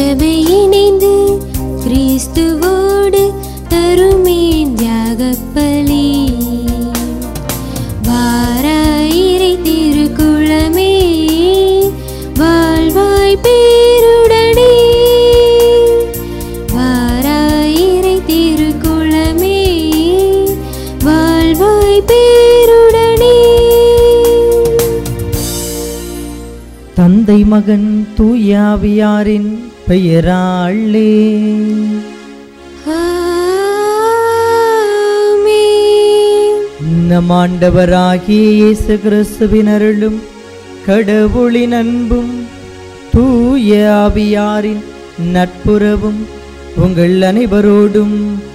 சபை இணைந்து கிறிஸ்துவோடு தருமே தியாகப்பலி வாராயிரை திருக்குளமே வாழ்வாய் பேருடனே வாராயிரை திருக்குளமே வாழ்வாய் பேருடனே தந்தை மகன் தூயாவியாரின் பெயராளே ஆமென். நம் ஆண்டவராகிய இயேசு கிறிஸ்துவின் அருளும் கடவுளின் அன்பும் தூய ஆவியாரின் நட்புறவும் உங்கள் அனைவரோடும்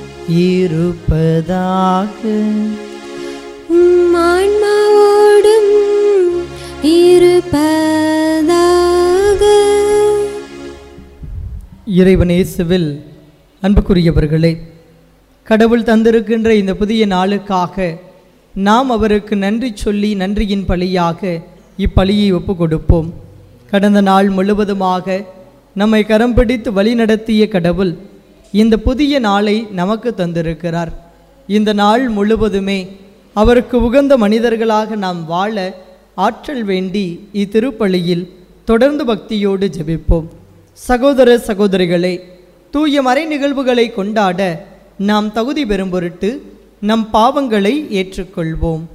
இருப்பதாக உம் ஆன்மாவோடும் இருப்பதாக இறைவன் இயேசுவில் அன்புக்குரியவர்களே கடவுள் தந்திருக்கின்ற இந்த புதிய நாளுக்காக நாம் அவருக்கு நன்றி சொல்லி நன்றியின் பலியாக இப்பலியை ஒப்பு கொடுப்போம் கடந்த நாள் முழுவதுமாக நம்மை கரம் பிடித்து வழிநடத்திய கடவுள் இந்த புதிய நாளை நமக்கு தந்திருக்கிறார் இந்த நாள் முழுவதுமே அவருக்கு உகந்த மனிதர்களாக நாம் வாழ ஆற்றல் வேண்டி இத்திருப்பலியில் தொடர்ந்து பக்தியோடு ஜெபிப்போம் சகோதர சகோதரிகளே தூய மறை நிகழ்வுகளை கொண்டாட நாம் தகுதி பெறும் பொருட்டு நம் பாவங்களை ஏற்றுக்கொள்வோம்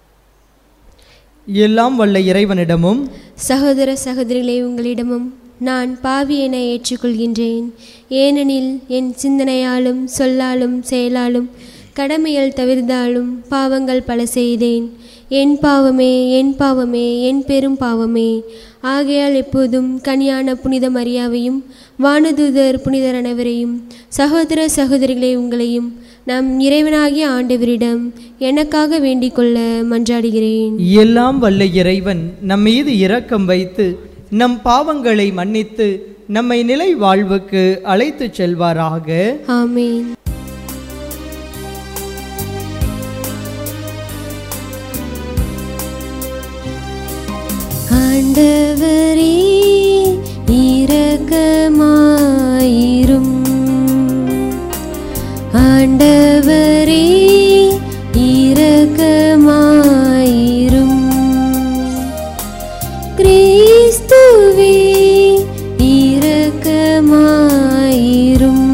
எல்லாம் வல்ல இறைவனிடமும் சகோதர சகோதரிகளே உங்களிடமும் நான் பாவி என ஏற்றுக்கொள்கின்றேன் ஏனெனில் என் சிந்தனையாலும் சொல்லாலும் செயலாலும் கடமைகள் தவிர்த்தாலும் பாவங்கள் பல செய்தேன் என் பாவமே என் பாவமே என் பெரும் பாவமே ஆகையால் எப்போதும் கனியான புனித மரியாவையும் வானதூதர் புனிதர் அனைவரையும் சகோதர சகோதரிகளே உங்களையும் நம் இறைவனாகிய ஆண்டவரிடம் எனக்காக வேண்டிக் கொள்ள மன்றாடுகிறேன் எல்லாம் வல்ல இறைவன் நம் மீது இரக்கம் வைத்து நம் பாவங்களை மன்னித்து நம்மை நிலை வாழ்வுக்கு அழைத்துச் செல்வாராக ஆமென் ஆண்டவரே இரக்கமாயிரும் ஆண்டவரே இரக்கமாயிரும் கிறிஸ்துவே இரக்கமாயிரும்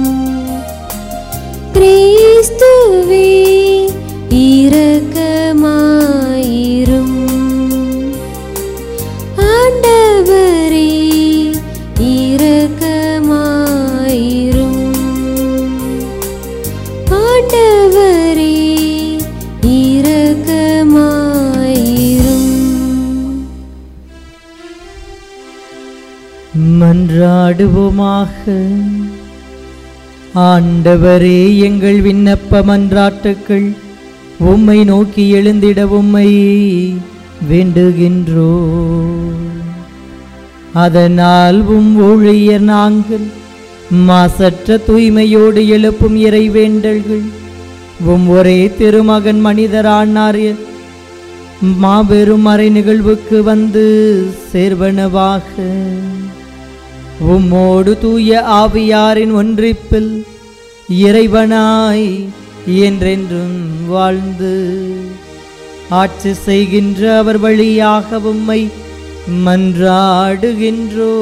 கிறிஸ்துவே இரக்கமாயிரும் ஆண்டவரே இரக்கமாயிரும் ஆண்டவரே இரக்கமாயிரும் மன்றாடுவோமாக ஆண்டவரே எங்கள் விண்ணப்ப மன்றாட்டுக்கள் உம்மை நோக்கி எழுந்திட உம்மை வேண்டுகின்றோ அதனால் உம் ஊழியர் நாங்கள் மாசற்ற தூய்மையோடு எழுப்பும் இறை வேண்டல்கள் உம் ஒரே திருமகன் மனிதரானார் மாபெரும் மறை நிகழ்வுக்கு வந்து சேர்வனவாக உம்மோடு தூய ஆவியாரின் ஒன்றிப்பில் இறைவனாய் என்றென்றும் வாழ்ந்து ஆட்சி செய்கின்ற அவர் வழியாக உம்மை மன்றாடுகின்றோ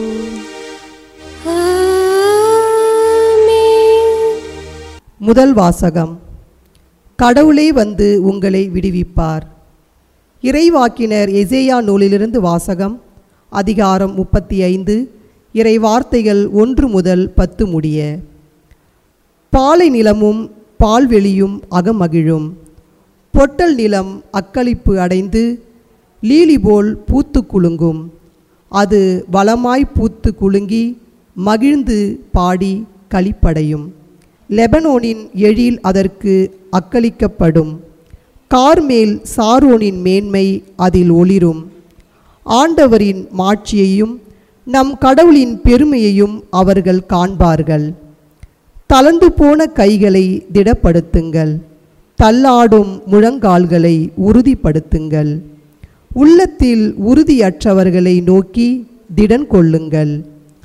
ஆமென் முதல் வாசகம் கடவுளே வந்து உங்களை விடுவிப்பார் இறைவாக்கினர் எசேயா நூலிலிருந்து வாசகம் அதிகாரம் முப்பத்தி ஐந்து இறை வார்த்தைகள் ஒன்று முதல் பத்து முடிய பாலை நிலமும் பால்வெளியும் அகமகிழும் பொட்டல் நிலம் அக்களிப்பு அடைந்து லீலி போல் பூத்து குலுங்கும் அது வளமாய் பூத்து குலுங்கி மகிழ்ந்து பாடி களிப்படையும் லெபனோனின் எழில் அதற்கு அக்களிக்கப்படும் கார்மேல் சாரோனின் மேன்மை அதில் ஒளிரும் ஆண்டவரின் மாட்சியையும் நம் கடவுளின் பெருமையையும் அவர்கள் காண்பார்கள் தளர்ந்து போன கைகளை திடப்படுத்துங்கள் தள்ளாடும் முழங்கால்களை உறுதிப்படுத்துங்கள் உள்ளத்தில் உறுதியற்றவர்களை நோக்கி திடன் கொள்ளுங்கள்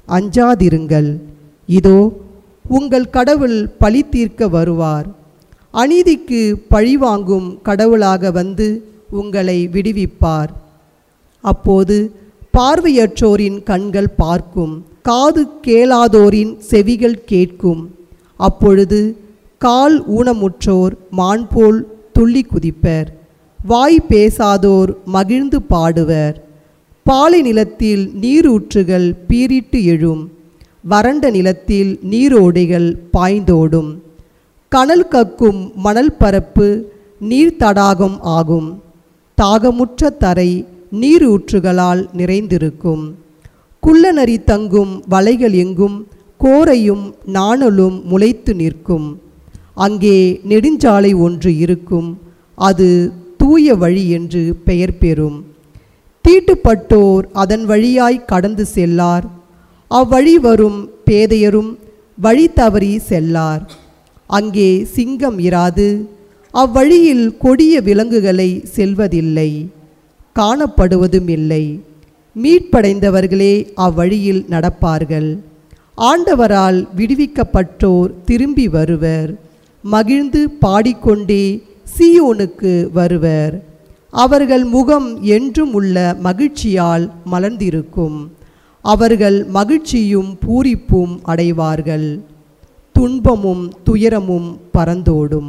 அஞ்சாதிருங்கள் இதோ உங்கள் கடவுள் பழி தீர்க்க வருவார் அநீதிக்கு பழிவாங்கும் கடவுளாக வந்து உங்களை விடுவிப்பார் அப்போது பார்வையற்றோரின் கண்கள் பார்க்கும் காது கேளாதோரின் செவிகள் கேட்கும் அப்பொழுது கால் ஊனமுற்றோர் மான் போல் துள்ளி குதிப்பர் வாய் பேசாதோர் மகிழ்ந்து பாடுவர் பாலை நிலத்தில் நீரூற்றுகள் பீரிட்டு எழும் வறண்ட நிலத்தில் நீரோடைகள் பாய்ந்தோடும் கனல் கக்கும் மணல் பரப்பு நீர் தடாகம் ஆகும் தாகமுற்ற தரை நீரூற்றுகளால் நிறைந்திருக்கும் குள்ளநரி தங்கும் வலைகள் எங்கும் கோரையும் நாணலும் முளைத்து நிற்கும் அங்கே நெடுஞ்சாலை ஒன்று இருக்கும் அது தூய வழி என்று பெயர் பெறும் தீட்டுப்பட்டோர் அதன் வழியாய் கடந்து செல்லார் அவ்வழி வரும் பேதையரும் வழி தவறி செல்லார் அங்கே சிங்கம் இராது அவ்வழியில் கொடிய விலங்குகளை செல்வதில்லை காணப்படுவதும் இல்லை மீட்படைந்தவர்களே அவ்வழியில் நடப்பார்கள் ஆண்டவரால் விடுவிக்கப்பட்டோர் திரும்பி வருவர் மகிழ்ந்து பாடிக்கொண்டே சீயோனுக்கு வருவர் அவர்கள் முகம் என்றும் உள்ள மகிழ்ச்சியால் மலர்ந்திருக்கும் அவர்கள் மகிழ்ச்சியும் பூரிப்பும் அடைவார்கள் துன்பமும் துயரமும் பறந்தோடும்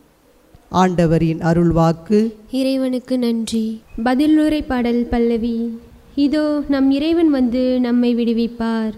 ஆண்டவரின் அருள்வாக்கு இறைவனுக்கு நன்றி பதிலுரை பாடல் பல்லவி இதோ நம் இறைவன் வந்து நம்மை விடுவிப்பார்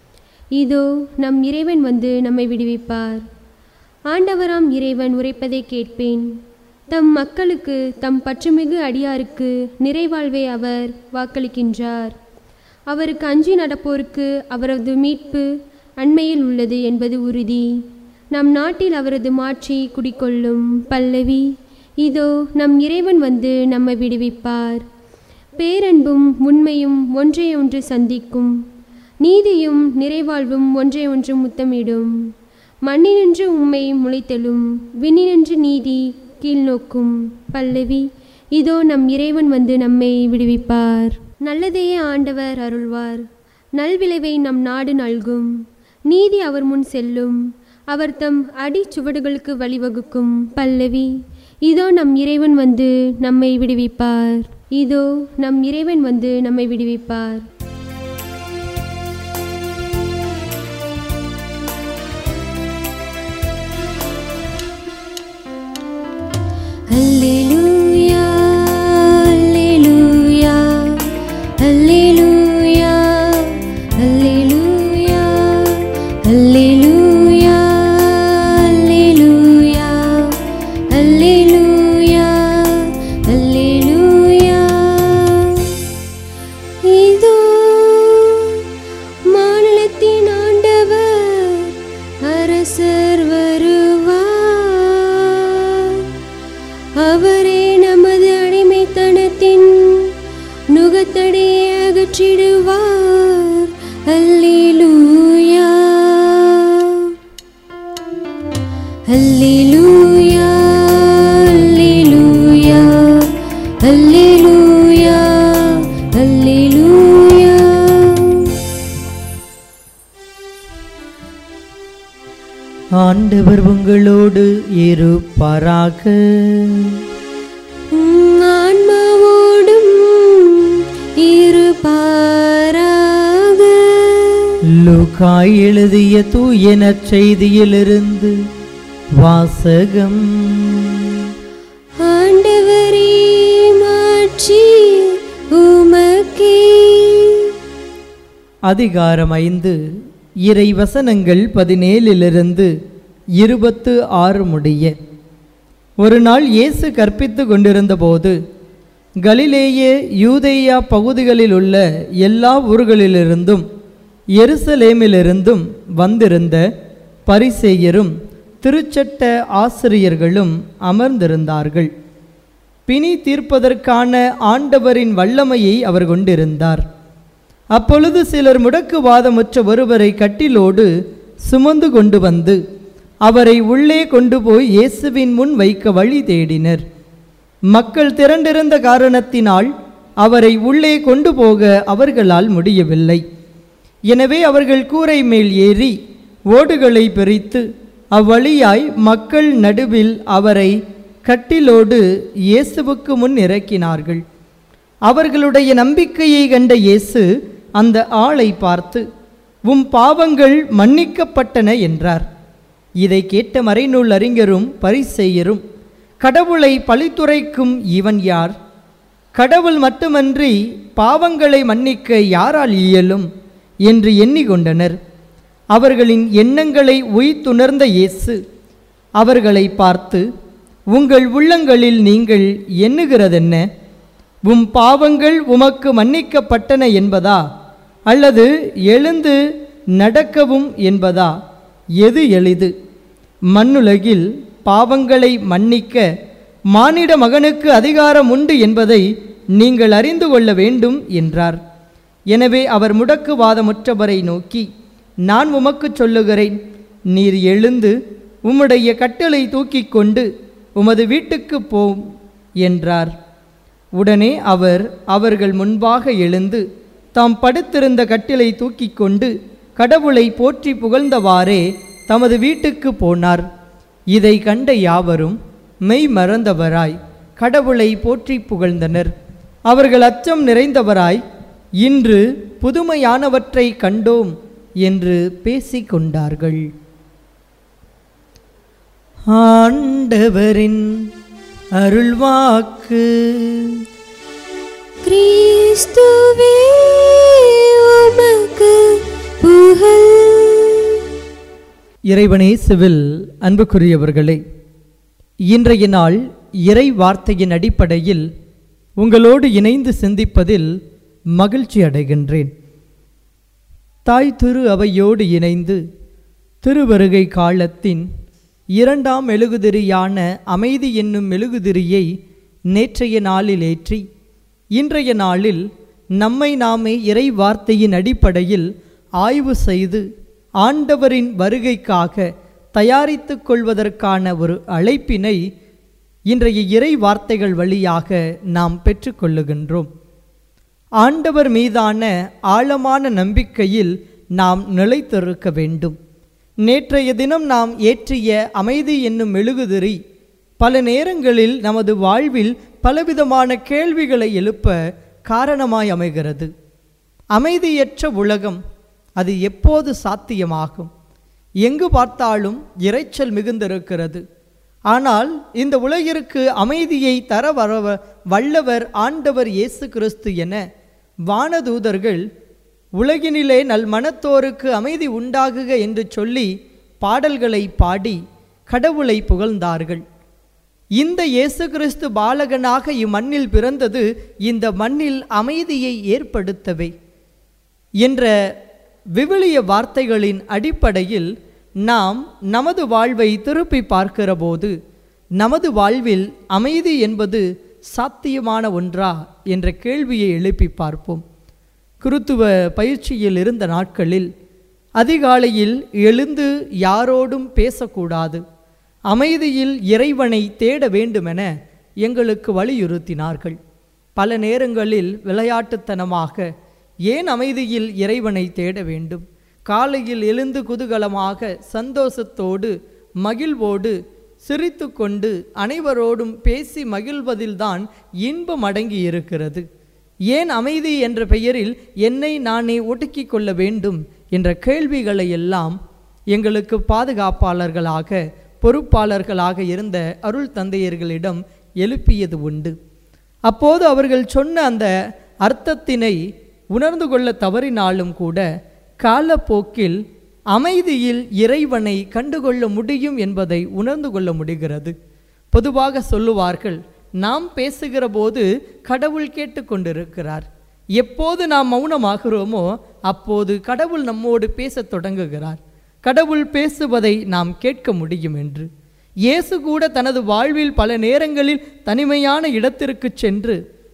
இதோ நம் இறைவன் வந்து நம்மை விடுவிப்பார் ஆண்டவராம் இறைவன் உரைப்பதை கேட்பேன் தம் மக்களுக்கு தம் பற்றுமிகு அடியாருக்கு நிறைவாழ்வை அவர் வாக்களிக்கின்றார் அவருக்கு அஞ்சி நடப்போருக்கு அவரது மீட்பு அண்மையில் உள்ளது என்பது உறுதி நம் நாட்டில் அவரது மாட்சி குடிக்கொள்ளும் பல்லவி இதோ நம் இறைவன் வந்து நம்மை விடுவிப்பார் பேரன்பும் உண்மையும் ஒன்றையொன்று சந்திக்கும் நீதியும் நிறைவாழ்வும் ஒன்றையொன்று முத்தமிடும் மண்ணினின்று உண்மை முளைத்தெழும் விண்ணினின்று நீதி கீழ்நோக்கும் பல்லவி இதோ நம் இறைவன் வந்து நம்மை விடுவிப்பார் நல்லதையே ஆண்டவர் அருள்வார் நல்விளைவை நம் நாடு நல்கும் நீதி அவர் முன் செல்லும் அவர் தம் அடி சுவடுகளுக்கு வழிவகுக்கும் பல்லவி இதோ நம் இறைவன் வந்து நம்மை விடுவிப்பார் இதோ நம் இறைவன் வந்து நம்மை விடுவிப்பார் அல்லேலூயா அல்லேலூயா அல்லேலூயா அல்லேலூயா அல்லேலூயா அல்லேலூயா அல்லேலூயா அல்லேலூயா இதோ மாநிலத்தின் ஆண்டவர் அரசர் வருவார் அவரே நமது அடிமைத்தனத்தின் நுகத்தடியை அகற்றிடுவார் அல்லேலூயா அல்லேலூயா அல்லேலூயா அல்லேலூயா அல்லேலூயா ஆண்டவர் உங்களோடு இருப்பாராக உம் ஆன்மாவோடும் இருப்பாராக லூக்காய் எழுதிய தூய நற்செய்தியிலிருந்து வாசகம் ஆண்டவரே மாட்சி உமக்கே அதிகாரம் ஐந்து இறை வசனங்கள் பதினேழிலிருந்து இருபத்து ஆறு முடிய ஒரு நாள் இயேசு கற்பித்து கொண்டிருந்தபோது கலிலேய யூதேயா பகுதிகளில் உள்ள எல்லா ஊர்களிலிருந்தும் எருசலேமிலிருந்தும் வந்திருந்த பரிசேயரும் திருச்சட்ட ஆசிரியர்களும் அமர்ந்திருந்தார்கள் பிணி தீர்ப்பதற்கான ஆண்டவரின் வல்லமையை அவர் கொண்டிருந்தார் அப்பொழுது சிலர் முடக்குவாதமுற்ற ஒருவரை கட்டிலோடு சுமந்து கொண்டு வந்து அவரை உள்ளே கொண்டு போய் இயேசுவின் முன் வைக்க வழி தேடினர் மக்கள் திரண்டிருந்த காரணத்தினால் அவரை உள்ளே கொண்டு போக அவர்களால் முடியவில்லை எனவே அவர்கள் கூரை மேல் ஏறி ஓடுகளை பிரித்து அவ்வழியாய் மக்கள் நடுவில் அவரை கட்டிலோடு இயேசுவுக்கு முன் இறக்கினார்கள் அவர்களுடைய நம்பிக்கையை கண்ட இயேசு அந்த ஆளை பார்த்து உம் பாவங்கள் மன்னிக்கப்பட்டன என்றார் இதை கேட்ட மறைநூல் அறிஞரும் பரிசெய்யரும் கடவுளை பழித்துரைக்கும் இவன் யார் கடவுள் மட்டுமன்றி பாவங்களை மன்னிக்க யாரால் இயலும் என்று எண்ணிக்கொண்டனர் அவர்களின் எண்ணங்களை உய்த்துணர்ந்த இயேசு அவர்களை பார்த்து உங்கள் உள்ளங்களில் நீங்கள் எண்ணுகிறதென்ன உம் பாவங்கள் உமக்கு மன்னிக்கப்பட்டன என்பதா அல்லது எழுந்து நடக்கவும் என்பதா எது எளிது மண்ணுலகில் பாவங்களை மன்னிக்க மானிட மகனுக்கு அதிகாரம் உண்டு என்பதை நீங்கள் அறிந்து கொள்ள வேண்டும் என்றார் எனவே அவர் முடக்குவாதமுற்றவரை நோக்கி நான் உமக்குச் சொல்லுகிறேன் நீர் எழுந்து உம்முடைய கட்டளை தூக்கிக் கொண்டு உமது வீட்டுக்கு போம் என்றார் உடனே அவர் அவர்கள் முன்பாக எழுந்து தாம் படுத்திருந்த கட்டிலை தூக்கிக் கொண்டு கடவுளை போற்றி புகழ்ந்தவாறே தமது வீட்டுக்கு போனார் இதை கண்ட யாவரும் மெய் மறந்தவராய் கடவுளை போற்றி புகழ்ந்தனர் அவர்கள் அச்சம் நிறைந்தவராய் இன்று புதுமையானவற்றை கண்டோம் என்று பேசிக் கொண்டார்கள் ஆண்டவரின் அருள்வாக்கு கிறிஸ்துவே உமக்கு புகழ் இறைவனே சிவில் அன்புக்குரியவர்களே இன்றைய நாள் இறை வார்த்தையின் அடிப்படையில் உங்களோடு இணைந்து சிந்திப்பதில் மகிழ்ச்சி அடைகின்றேன் தாய் திரு அவையோடு இணைந்து திருவருகை காலத்தின் இரண்டாம் மெழுகுதிரியான அமைதி என்னும் மெழுகுதிரியை நேற்றைய நாளில் ஏற்றி இன்றைய நாளில் நம்மை நாமே இறை வார்த்தையின் அடிப்படையில் ஆய்வு செய்து ஆண்டவரின் வருகைக்காக தயாரித்துக் கொள்வதற்கான ஒரு அழைப்பினை இன்றைய இறை வார்த்தைகள் வழியாக நாம் பெற்றுக்கொள்ளுகின்றோம் ஆண்டவர் மீதான ஆழமான நம்பிக்கையில் நாம் நிலைத்திருக்க வேண்டும் நேற்றைய தினம் நாம் ஏற்றிய அமைதி என்னும் மெழுகுதிரி பல நேரங்களில் நமது வாழ்வில் பலவிதமான கேள்விகளை எழுப்ப காரணமாய் அமைகிறது அமைதியற்ற உலகம் அது எப்போது சாத்தியமாகும் எங்கு பார்த்தாலும் இரைச்சல் மிகுந்திருக்கிறது ஆனால் இந்த உலகிற்கு அமைதியை தர வர வல்லவர் ஆண்டவர் இயேசு கிறிஸ்து என வானதூதர்கள் உலகினிலே நல் மனத்தோருக்கு அமைதி உண்டாகுக என்று சொல்லி பாடல்களை பாடி கடவுளை புகழ்ந்தார்கள் இந்த இயேசு கிறிஸ்து பாலகனாக இம்மண்ணில் பிறந்தது இந்த மண்ணில் அமைதியை ஏற்படுத்தவே என்ற விவிலிய வார்த்தைகளின் அடிப்படையில் நாம் நமது வாழ்வை திருப்பி பார்க்கிறபோது நமது வாழ்வில் அமைதி என்பது சாத்தியமான ஒன்றா என்ற கேள்வியை எழுப்பி பார்ப்போம் குருத்துவ பயிற்சியில் இருந்த நாட்களில் அதிகாலையில் எழுந்து யாரோடும் பேசக்கூடாது அமைதியில் இறைவனை தேட வேண்டுமென எங்களுக்கு வலியுறுத்தினார்கள் பல நேரங்களில் விளையாட்டுத்தனமாக ஏன் அமைதியில் இறைவனை தேட வேண்டும் காலையில் எழுந்து குதூகலமாக சந்தோஷத்தோடு மகிழ்வோடு சிரித்து கொண்டு அனைவரோடும் பேசி மகிழ்வதில்தான் இன்பம் அடங்கி இருக்கிறது ஏன் அமைதி என்ற பெயரில் என்னை நானே ஒடுக்கிக் கொள்ள வேண்டும் என்ற கேள்விகளை எல்லாம் எங்களுக்கு பாதுகாப்பாளர்களாக பொறுப்பாளர்களாக இருந்த அருள் தந்தையர்களிடம் எழுப்பியது உண்டு அப்போது அவர்கள் சொன்ன அந்த அர்த்தத்தினை உணர்ந்து கொள்ள தவறினாலும் கூட காலப்போக்கில் அமைதியில் இறைவனை கண்டுகொள்ள முடியும் என்பதை உணர்ந்து கொள்ள முடிகிறது பொதுவாக சொல்லுவார்கள் நாம் பேசுகிற போது கடவுள் கேட்டுக்கொண்டிருக்கிறார் எப்போது நாம் மௌனமாகிறோமோ அப்போது கடவுள் நம்மோடு பேசத் தொடங்குகிறார் கடவுள் பேசுவதை நாம் கேட்க முடியும் என்று இயேசு கூட தனது வாழ்வில் பல நேரங்களில் தனிமையான இடத்திற்கு சென்று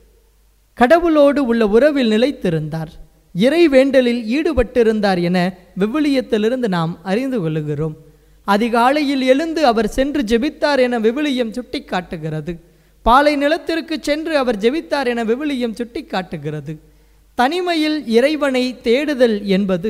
கடவுளோடு உள்ள உறவில் நிலைத்திருந்தார் இறை வேண்டலில் ஈடுபட்டிருந்தார் என விவிலியத்திலிருந்து நாம் அறிந்து கொள்ளுகிறோம் அதிகாலையில் எழுந்து அவர் சென்று ஜெபித்தார் என விவிலியம் சுட்டிக்காட்டுகிறது பாலை நிலத்திற்கு சென்று அவர் ஜெபித்தார் என விவிலியம் சுட்டிக்காட்டுகிறது தனிமையில் இறைவனை தேடுதல் என்பது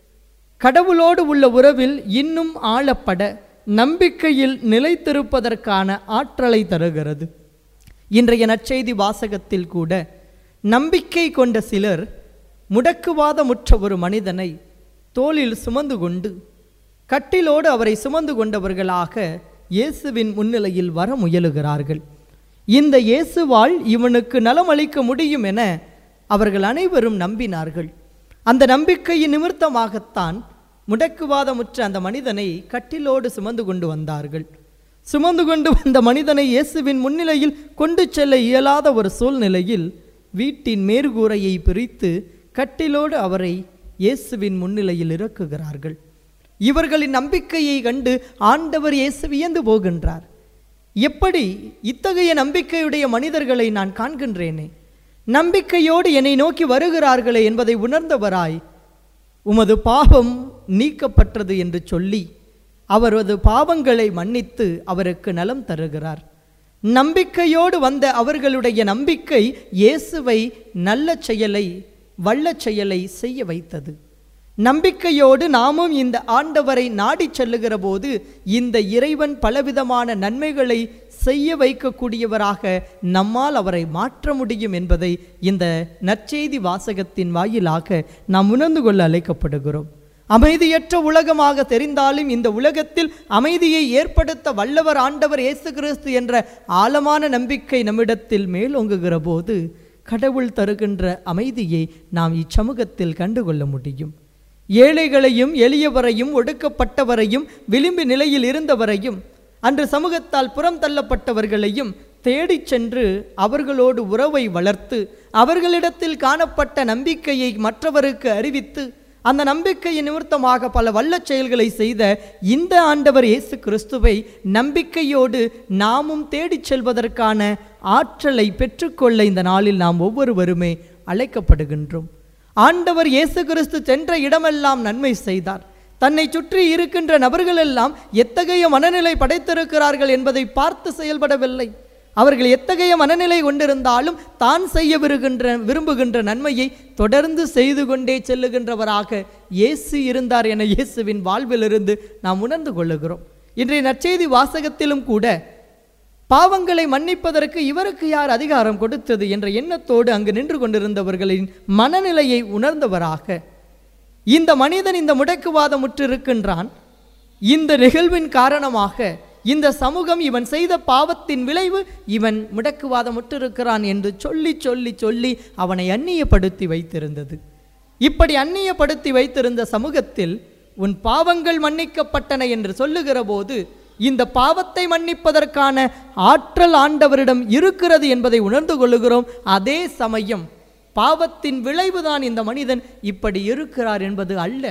கடவுளோடு உள்ள உறவில் இன்னும் ஆழப்பட நம்பிக்கையில் நிலைத்திருப்பதற்கான ஆற்றலை தருகிறது இன்றைய நற்செய்தி வாசகத்தில் கூட நம்பிக்கை கொண்ட சிலர் முடக்குவாதமுற்ற ஒரு மனிதனை தோளில் சுமந்து கொண்டு கட்டிலோடு அவரை சுமந்து கொண்டவர்களாக இயேசுவின் முன்னிலையில் வர முயலுகிறார்கள் இந்த இயேசுவால் இவனுக்கு நலமளிக்க முடியும் என அவர்கள் அனைவரும் நம்பினார்கள் அந்த நம்பிக்கையின் நிமித்தமாகத்தான் முடக்குவாதமுற்ற அந்த மனிதனை கட்டிலோடு சுமந்து கொண்டு வந்தார்கள் சுமந்து கொண்டு வந்த மனிதனை இயேசுவின் முன்னிலையில் கொண்டு செல்ல இயலாத ஒரு சூழ்நிலையில் வீட்டின் மேற்கூரையை பிரித்து கட்டிலோடு அவரை இயேசுவின் முன்னிலையில் இறக்குகிறார்கள் இவர்களின் நம்பிக்கையை கண்டு ஆண்டவர் இயேசு வியந்து போகின்றார் எப்படி இத்தகைய நம்பிக்கையுடைய மனிதர்களை நான் காண்கின்றேனே நம்பிக்கையோடு என்னை நோக்கி வருகிறார்களே என்பதை உணர்ந்தவராய் உமது பாவம் நீக்கப்பட்டது என்று சொல்லி அவரது பாவங்களை மன்னித்து அவருக்கு நலம் தருகிறார் நம்பிக்கையோடு வந்த அவர்களுடைய நம்பிக்கை இயேசுவை நல்ல செயலை வல்ல செயலை செய்ய வைத்தது நம்பிக்கையோடு நாமும் இந்த ஆண்டவரை நாடிச் செல்லுகிற போது இந்த இறைவன் பலவிதமான நன்மைகளை செய்ய வைக்கக்கூடியவராக நம்மால் அவரை மாற்ற முடியும் என்பதை இந்த நற்செய்தி வாசகத்தின் வாயிலாக நாம் உணர்ந்து கொள்ள அழைக்கப்படுகிறோம் அமைதியற்ற உலகமாக தெரிந்தாலும் இந்த உலகத்தில் அமைதியை ஏற்படுத்த வல்லவர் ஆண்டவர் இயேசு கிறிஸ்து என்ற ஆழமான நம்பிக்கை நம்மிடத்தில் மேலோங்குகிற போது கடவுள் தருகின்ற அமைதியை நாம் இச்சமூகத்தில் கண்டுகொள்ள முடியும் ஏழைகளையும் எளியவரையும் ஒடுக்கப்பட்டவரையும் விளிம்பு நிலையில் இருந்தவரையும் அன்று சமூகத்தால் புறம் தள்ளப்பட்டவர்களையும் தேடிச் சென்று அவர்களோடு உறவை வளர்த்து அவர்களிடத்தில் காணப்பட்ட நம்பிக்கையை மற்றவருக்கு அறிவித்து அந்த நம்பிக்கையின் நிமித்தமாக பல வல்லச் செயல்களை செய்த இந்த ஆண்டவர் இயேசு கிறிஸ்துவை நம்பிக்கையோடு நாமும் தேடிச் செல்வதற்கான ஆற்றலை பெற்றுக்கொள்ள இந்த நாளில் நாம் ஒவ்வொருவருமே அழைக்கப்படுகின்றோம் ஆண்டவர் இயேசு கிறிஸ்து சென்ற இடமெல்லாம் நன்மை செய்தார் தன்னை சுற்றி இருக்கின்ற நபர்களெல்லாம் எத்தகைய மனநிலை படைத்திருக்கிறார்கள் என்பதை பார்த்து செயல்படவில்லை அவர்கள் எத்தகைய மனநிலை கொண்டிருந்தாலும் தான் செய்ய விருகின்ற விரும்புகின்ற நன்மையை தொடர்ந்து செய்து கொண்டே செல்லுகின்றவராக இயேசு இருந்தார் என இயேசுவின் வாழ்விலிருந்து நாம் உணர்ந்து கொள்ளுகிறோம் இன்றைய நற்செய்தி வாசகத்திலும் கூட பாவங்களை மன்னிப்பதற்கு இவருக்கு யார் அதிகாரம் கொடுத்தது என்ற எண்ணத்தோடு அங்கு நின்று கொண்டிருந்தவர்களின் மனநிலையை உணர்ந்தவராக இந்த மனிதன் இந்த முடக்குவாதமுற்று இருக்கின்றான் இந்த நிகழ்வின் காரணமாக இந்த சமூகம் இவன் செய்த பாவத்தின் விளைவு இவன் முடக்குவாதமுற்றிருக்கிறான் என்று சொல்லி சொல்லி சொல்லி அவனை அந்நியப்படுத்தி வைத்திருந்தது இப்படி அந்நியப்படுத்தி வைத்திருந்த சமூகத்தில் உன் பாவங்கள் மன்னிக்கப்பட்டன என்று சொல்லுகிற போது இந்த பாவத்தை மன்னிப்பதற்கான ஆற்றல் ஆண்டவரிடம் இருக்கிறது என்பதை உணர்ந்து கொள்ளுகிறோம் அதே சமயம் பாவத்தின் விளைவுதான் இந்த மனிதன் இப்படி இருக்கிறார் என்பது அல்ல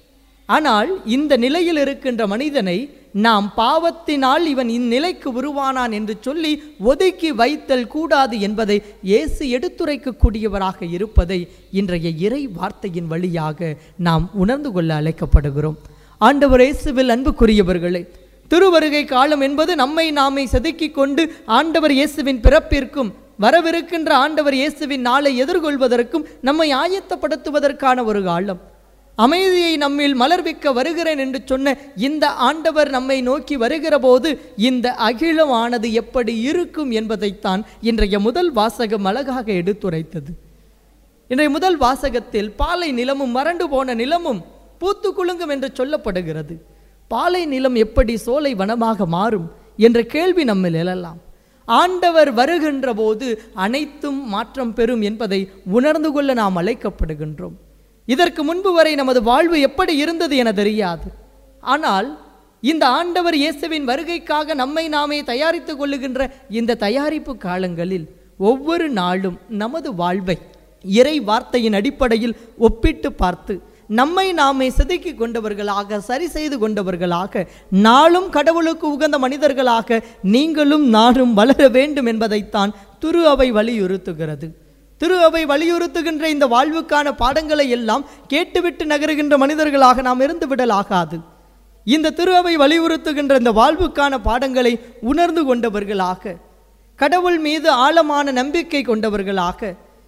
ஆனால் இந்த நிலையில் இருக்கின்ற மனிதனை நாம் பாவத்தினால் இவன் இந்நிலைக்கு உருவானான் என்று சொல்லி ஒதுக்கி வைத்தல் கூடாது என்பதை இயேசு எடுத்துரைக்கக்கூடியவராக இருப்பதை இன்றைய இறை வார்த்தையின் வழியாக நாம் உணர்ந்து கொள்ள அழைக்கப்படுகிறோம் ஆண்டவர் இயேசுவில் அன்புக்குரியவர்களே திருவருகை காலம் என்பது நம்மை நாமே செதுக்கிக் கொண்டு ஆண்டவர் இயேசுவின் பிறப்பிற்கும் வரவிருக்கின்ற ஆண்டவர் இயேசுவின் நாளை எதிர்கொள்வதற்கும் நம்மை ஆயத்தப்படுத்துவதற்கான ஒரு காலம் அமைதியை நம்மில் மலர்விக்க வருகிறேன் என்று சொன்ன இந்த ஆண்டவர் நம்மை நோக்கி வருகிற போது இந்த அகிலமானது எப்படி இருக்கும் என்பதைத்தான் இன்றைய முதல் வாசகம் அழகாக எடுத்துரைத்தது இன்றைய முதல் வாசகத்தில் பாலை நிலமும் வறண்டு போன நிலமும் பூத்து குலுங்கும் என்று சொல்லப்படுகிறது பாலை நிலம் எப்படி சோலை வனமாக மாறும் என்ற கேள்வி நம்மில் எழலாம் ஆண்டவர் வருகின்ற போது அனைத்தும் மாற்றம் பெறும் என்பதை உணர்ந்து கொள்ள நாம் அழைக்கப்படுகின்றோம் இதற்கு முன்பு வரை நமது வாழ்வு எப்படி இருந்தது என தெரியாது ஆனால் இந்த ஆண்டவர் இயேசுவின் வருகைக்காக நம்மை நாமே தயாரித்துக் கொள்ளுகின்ற இந்த தயாரிப்பு காலங்களில் ஒவ்வொரு நாளும் நமது வாழ்வை இறை வார்த்தையின் அடிப்படையில் ஒப்பிட்டு பார்த்து நம்மை நாமே செதுக்கி கொண்டவர்களாக சரி செய்து கொண்டவர்களாக நாளும் கடவுளுக்கு உகந்த மனிதர்களாக நீங்களும் நானும் வளர வேண்டும் என்பதைத்தான் திரு அவை வலியுறுத்துகிறது திரு அவை வலியுறுத்துகின்ற இந்த வாழ்வுக்கான பாடங்களை எல்லாம் கேட்டுவிட்டு நகருகின்ற மனிதர்களாக நாம் இருந்து விடலாகாது இந்த திரு அவை வலியுறுத்துகின்ற இந்த வாழ்வுக்கான பாடங்களை உணர்ந்து கொண்டவர்களாக கடவுள் மீது ஆழமான நம்பிக்கை கொண்டவர்களாக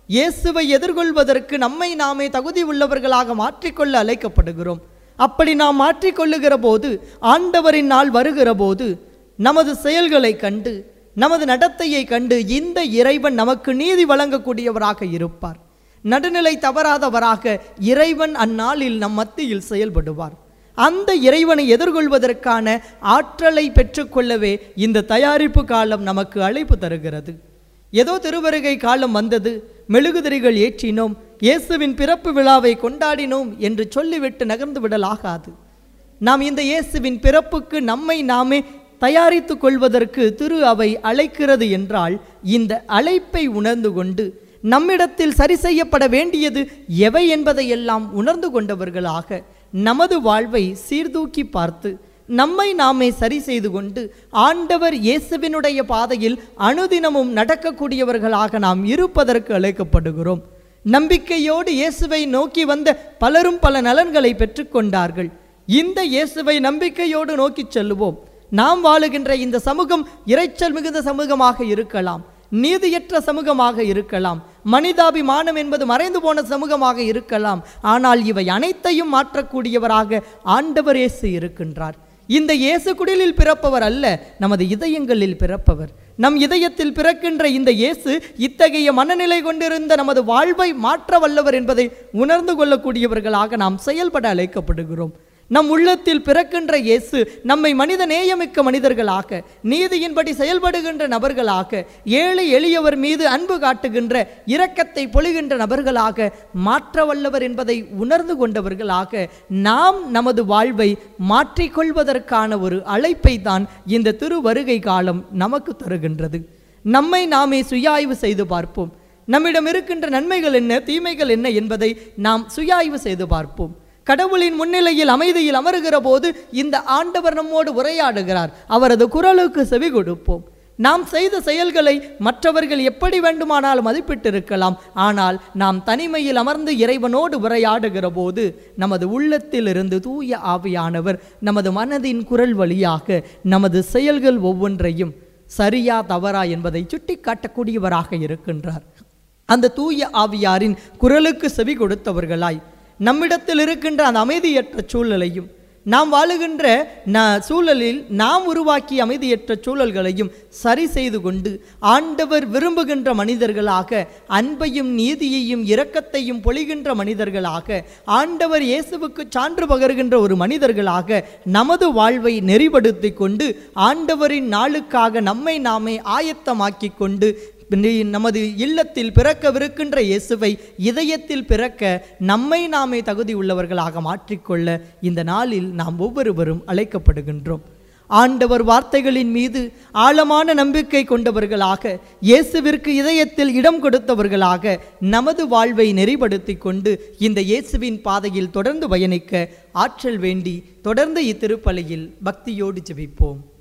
இயேசுவை எதிர்கொள்வதற்கு நம்மை நாமே தகுதி உள்ளவர்களாக மாற்றிக்கொள்ள அழைக்கப்படுகிறோம் அப்படி நாம் மாற்றிக்கொள்ளுகிற போது ஆண்டவரின் நாள் வருகிற போது நமது செயல்களை கண்டு நமது நடத்தையை கண்டு இந்த இறைவன் நமக்கு நீதி வழங்கக்கூடியவராக இருப்பார் நடுநிலை தவறாதவராக இறைவன் அந்நாளில் நம் மத்தியில் செயல்படுவார் அந்த இறைவனை எதிர்கொள்வதற்கான ஆற்றலை பெற்றுக்கொள்ளவே இந்த தயாரிப்பு காலம் நமக்கு அழைப்பு தருகிறது ஏதோ திருவருகை காலம் வந்தது மெழுகுதிரிகள் ஏற்றினோம் இயேசுவின் பிறப்பு விழாவை கொண்டாடினோம் என்று சொல்லிவிட்டு நகர்ந்து விடலாகாது நாம் இந்த இயேசுவின் பிறப்புக்கு நம்மை நாமே தயாரித்து கொள்வதற்கு திரு அவை அழைக்கிறது என்றால் இந்த அழைப்பை உணர்ந்து கொண்டு நம்மிடத்தில் சரி செய்யப்பட வேண்டியது எவை என்பதையெல்லாம் உணர்ந்து கொண்டவர்களாக நமது வாழ்வை சீர்தூக்கி பார்த்து நம்மை நாமே சரி செய்து கொண்டு ஆண்டவர் இயேசுவினுடைய பாதையில் அனுதினமும் நடக்கக்கூடியவர்களாக நாம் இருப்பதற்கு அழைக்கப்படுகிறோம் நம்பிக்கையோடு இயேசுவை நோக்கி வந்த பலரும் பல நலன்களை பெற்றுக்கொண்டார்கள் இந்த இயேசுவை நம்பிக்கையோடு நோக்கிச் செல்லுவோம் நாம் வாழுகின்ற இந்த சமூகம் இரைச்சல் மிகுந்த சமூகமாக இருக்கலாம் நீதியற்ற சமூகமாக இருக்கலாம் மனிதாபிமானம் என்பது மறைந்து போன சமூகமாக இருக்கலாம் ஆனால் இவை அனைத்தையும் மாற்றக்கூடியவராக ஆண்டவர் இயேசு இருக்கின்றார் இந்த இயேசு குடிலில் பிறப்பவர் அல்ல நமது இதயங்களில் பிறப்பவர் நம் இதயத்தில் பிறக்கின்ற இந்த இயேசு இத்தகைய மனநிலை கொண்டிருந்த நமது வாழ்வை மாற்ற வல்லவர் என்பதை உணர்ந்து கொள்ளக்கூடியவர்களாக நாம் செயல்பட அழைக்கப்படுகிறோம் நம் உள்ளத்தில் பிறக்கின்ற இயேசு நம்மை மனித நேயமிக்க மனிதர்களாக நீதியின்படி செயல்படுகின்ற நபர்களாக ஏழை எளியவர் மீது அன்பு காட்டுகின்ற இரக்கத்தை பொழிகின்ற நபர்களாக மாற்ற வல்லவர் என்பதை உணர்ந்து கொண்டவர்களாக நாம் நமது வாழ்வை மாற்றிக்கொள்வதற்கான ஒரு அழைப்பை தான் இந்த திருவருகை காலம் நமக்கு தருகின்றது நம்மை நாமே சுயாய்வு செய்து பார்ப்போம் நம்மிடம் இருக்கின்ற நன்மைகள் என்ன தீமைகள் என்ன என்பதை நாம் சுயாய்வு செய்து பார்ப்போம் கடவுளின் முன்னிலையில் அமைதியில் அமருகிற போது இந்த ஆண்டவர் நம்மோடு உரையாடுகிறார் அவரது குரலுக்கு செவி கொடுப்போம் நாம் செய்த செயல்களை மற்றவர்கள் எப்படி வேண்டுமானாலும் மதிப்பிட்டிருக்கலாம் ஆனால் நாம் தனிமையில் அமர்ந்து இறைவனோடு உரையாடுகிற போது நமது உள்ளத்தில் இருந்து தூய ஆவியானவர் நமது மனதின் குரல் வழியாக நமது செயல்கள் ஒவ்வொன்றையும் சரியா தவறா என்பதை சுட்டி காட்டக்கூடியவராக இருக்கின்றார் அந்த தூய ஆவியாரின் குரலுக்கு செவி கொடுத்தவர்களாய் நம்மிடத்தில் இருக்கின்ற அந்த அமைதியற்ற சூழலையும் நாம் வாழுகின்ற ந சூழலில் நாம் உருவாக்கிய அமைதியற்ற சூழல்களையும் சரி செய்து கொண்டு ஆண்டவர் விரும்புகின்ற மனிதர்களாக அன்பையும் நீதியையும் இரக்கத்தையும் பொழிகின்ற மனிதர்களாக ஆண்டவர் இயேசுவுக்கு சான்று பகருகின்ற ஒரு மனிதர்களாக நமது வாழ்வை நெறிப்படுத்தி கொண்டு ஆண்டவரின் நாளுக்காக நம்மை நாமே ஆயத்தமாக்கி கொண்டு நமது இல்லத்தில் பிறக்கவிருக்கின்ற இயேசுவை இதயத்தில் பிறக்க நம்மை நாமே தகுதி உள்ளவர்களாக மாற்றிக்கொள்ள இந்த நாளில் நாம் ஒவ்வொருவரும் அழைக்கப்படுகின்றோம் ஆண்டவர் வார்த்தைகளின் மீது ஆழமான நம்பிக்கை கொண்டவர்களாக இயேசுவிற்கு இதயத்தில் இடம் கொடுத்தவர்களாக நமது வாழ்வை நெறிப்படுத்தி கொண்டு இந்த இயேசுவின் பாதையில் தொடர்ந்து பயணிக்க ஆற்றல் வேண்டி தொடர்ந்து இத்திருப்பலியில் பக்தியோடு ஜெபிப்போம்